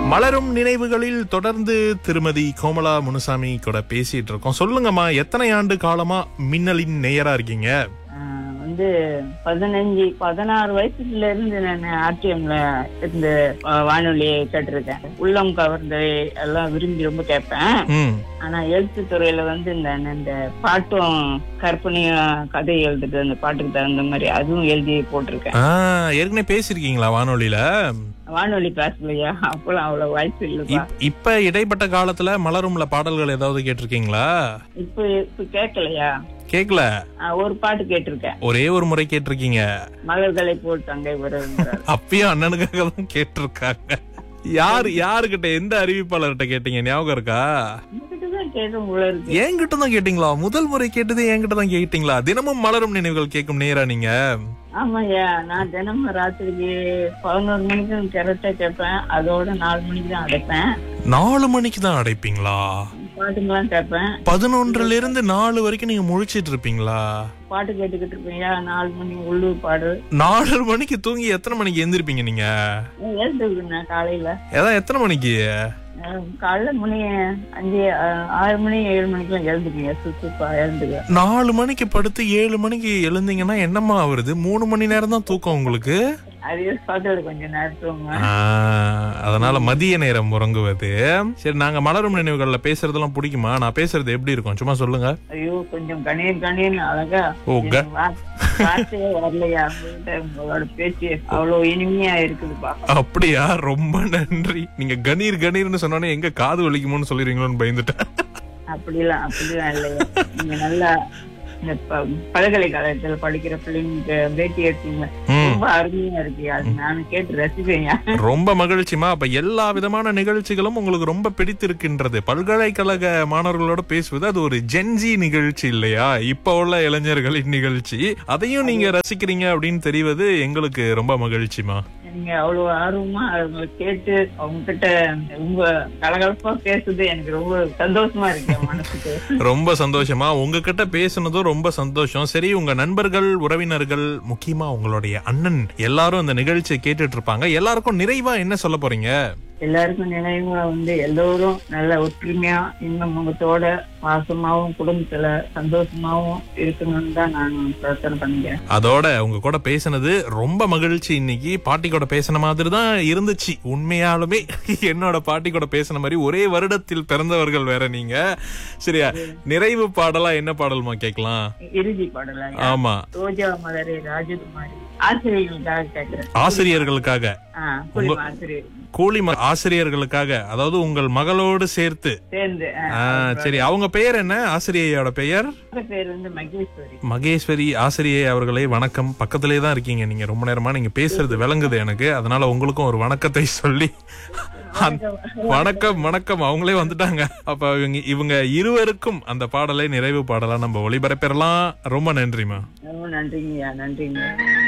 மலரும் நினைவுகளில் தொடர்ந்து திருமதி கோமலா முனுசாமி கூட பேசிட்டு இருக்கோம் சொல்லுங்கம்மா எத்தனை ஆண்டு காலமா மின்னலின் நேயரா இருக்கீங்க ஆஹ் வந்து பதினஞ்சு பதினாறு வயசுல இருந்து நான் ஆர்டிஎம்ல இருந்து ஆஹ் வானொலியை கேட்டிருக்கேன் உள்ளம் கவர்ந்த எல்லாம் விரும்பி ரொம்ப கேட்பேன் ம் ஆனா எழுத்து துறையில வந்து இந்த இந்த பாட்டும் கற்பனையும் கதை எழுதுறது அந்த பாட்டுக்கு தகுந்த மாதிரி அதுவும் எழுதி போட்டிருக்கேன் ஆ, ஏற்கனவே பேசிருக்கீங்களா வானொலியில வானொலி கிளாஸ்லயா அப்பெல்லாம் அவ்வளவு வாய்ப்பு இல்லப்பா இப்- இப்ப இடைப்பட்ட காலத்துல மலரும்ல பாடல்கள் ஏதாவது கேட்டிருக்கீங்களா இப்ப இப்ப கேட்கலையா கேக்கல ஆஹ் ஒரு பாட்டு கேட்டிருக்கேன் ஒரே ஒரு முறை கேட்டிருக்கீங்க மலர்களை போட்டு அங்கே வருகிறார் அப்பயும் அண்ணனுக்காக தான் கேட்டிருக்காங்க யாரு யாருகிட்ட எந்த அறிவிப்பாளர்கிட்ட கேட்டீங்க ஞாபகம் இருக்கா தான் கேட்கும் போல இருக்கு என்கிட்ட தான் கேட்டீங்களா முதல் முறை கேட்டது என்கிட்ட தான் கேட்டீங்களா தினமும் மலரும் நினைவுகள் கேட்கும் நேரா நீங்க ஆமாய்யா நான் தினமும் ராத்திரிக்கு பதினோரு மணிக்கு கரெக்டா கேட்பேன் அதோட நாலு மணிக்கு தான் அடைப்பேன் நாலு மணிக்கு தான் அடைப்பீங்களா பாட்டுங்கெல்லாம் கேட்பேன் பதினொன்றுல இருந்து நாலு வரைக்கும் நீங்க முழிச்சிட்டு இருப்பீங்களா பாட்டு கேட்டுக்கிட்டு இருப்பேன்யா நாலு மணி உள்ளூர் பாடு நாலு மணிக்கு தூங்கி எத்தனை மணிக்கு எந்திருப்பீங்க நீங்க எழுந்துருக்குண்ணா காலையில ஏதான் எத்தனை மணிக்கு அஹ் காலைல மணி அஞ்சு அஹ் ஆறு மணி ஏழு மணிக்கெல்லாம் எழுந்துக்குங்க சுத்துப்பா எழுந்துக்க நாலு மணிக்கு படுத்து ஏழு மணிக்கு எழுந்தீங்கன்னா என்னம்மா வருது மூணு மணி நேரம் தான் தூக்கம் உங்களுக்கு அதே பார்த்தது கொஞ்சம் நேரத்துவங்க ஆ, அதனால மதிய நேரம் உறங்குவது சரி நாங்க மலரும் நினைவுகள்ல பேசுறதெல்லாம் பிடிக்குமா நான் பேசுறது எப்படி இருக்கும் சும்மா சொல்லுங்க ஐயோ கொஞ்சம் கணீர் கணீர்னு அழகா ஓ, க- எனக்கு வா- வார்த்தையே வரலையா உங்கள்ட்ட உங்களோட பேச்சு அவ்வளவு இனிமையா இருக்குதுப்பா அப்படியா ரொம்ப நன்றி நீங்க கணீர் கணீர்னு சொன்னோன்னே எங்க காது வலிக்குமோன்னு சொல்லிடுவீங்களோன்னு பயந்துட்டேன் அப்படிலாம் அப்படிலாம் இல்லையா நீங்க நல்லா இந்த ப- பல்கலைக்கழகத்துல படிக்கிற பிள்ளைங்க பேட்டி எடுத்தீங்க ம். ரொம்ப அருமையா இருக்கு அது நானும் கேட்டு ரசிப்பேன் ரொம்ப மகிழ்ச்சிமா அப்ப எல்லா விதமான நிகழ்ச்சிகளும் உங்களுக்கு ரொம்ப பிடித்திருக்கின்றது பல்கலைக்கழக மாணவர்களோட பேசுவது அது ஒரு ஜென்ஜி நிகழ்ச்சி இல்லையா இப்ப உள்ள இளைஞர்களின் நிகழ்ச்சி அதையும் நீங்க ரசிக்கிறீங்க அப்படின்னு தெரிவது எங்களுக்கு ரொம்ப மகிழ்ச்சிமா நீங்க அவ்வளவு ஆர்வமா அவங்களை கேட்டு அவங்க கிட்ட ரொம்ப கலகலப்பா பேசுது எனக்கு ரொம்ப சந்தோஷமா இருக்கு என் மனசுக்கு ரொம்ப சந்தோஷமா உங்ககிட்ட பேசுனதும் ரொம்ப சந்தோஷம் சரி உங்க நண்பர்கள் உறவினர்கள் முக்கியமா உங்களுடைய அண்ணன் எல்லாரும் இந்த நிகழ்ச்சியை கேட்டுட்டு இருப்பாங்க எல்லாருக்கும் நிறைவா என்ன சொல்ல போறீங்க எல்லாருக்கும் நினைவா வந்து எல்லோரும் நல்ல ஒற்றுமையா இன்னும் முகத்தோட பாசமாவும் குடும்பத்துல சந்தோஷமாவும் இருக்கணும்னு தான் நான் பிரார்த்தனை பண்ணிக்கிறேன் அதோட உங்க கூட பேசினது ரொம்ப மகிழ்ச்சி இன்னைக்கு பாட்டி கூட பேசின மாதிரி தான் இருந்துச்சு உண்மையாலுமே என்னோட பாட்டி கூட பேசின மாதிரி ஒரே வருடத்தில் பிறந்தவர்கள் வேற நீங்க சரியா நிறைவு பாடலா என்ன பாடல்மா கேட்கலாம் இறுதி பாடலா ஆமா ரோஜா மலரே ராஜகுமாரி ஆசிரியர்களுக்காக கேட்கிறேன் ஆசிரியர்களுக்காக ஆ, குடிம ஆசிரியர் கூலி ம- ஆசிரியர்களுக்காக அதாவது உங்கள் மகளோடு சேர்த்து சேர்ந்து ஆ, ஆ, சரி அவங்க பெயர் என்ன ஆசிரியையோட பெயர் அவங்க பேர் வந்து மகேஸ்வரி மகேஸ்வரி ஆசிரியை அவர்களே வணக்கம் பக்கத்திலே தான் இருக்கீங்க நீங்க ரொம்ப நேரமா நீங்க பேசுறது விளங்குது எனக்கு அதனால உங்களுக்கும் ஒரு வணக்கத்தை சொல்லி அந்த- வணக்கம் வணக்கம் அவங்களே வந்துட்டாங்க அப்ப இவங்க இவங்க இருவருக்கும் அந்த பாடலை நிறைவு பாடலா நம்ம ஒளிபரப்பிடலாம் ரொம்ப நன்றிமா ரொம்ப நன்றிங்கய்யா நன்றிங்க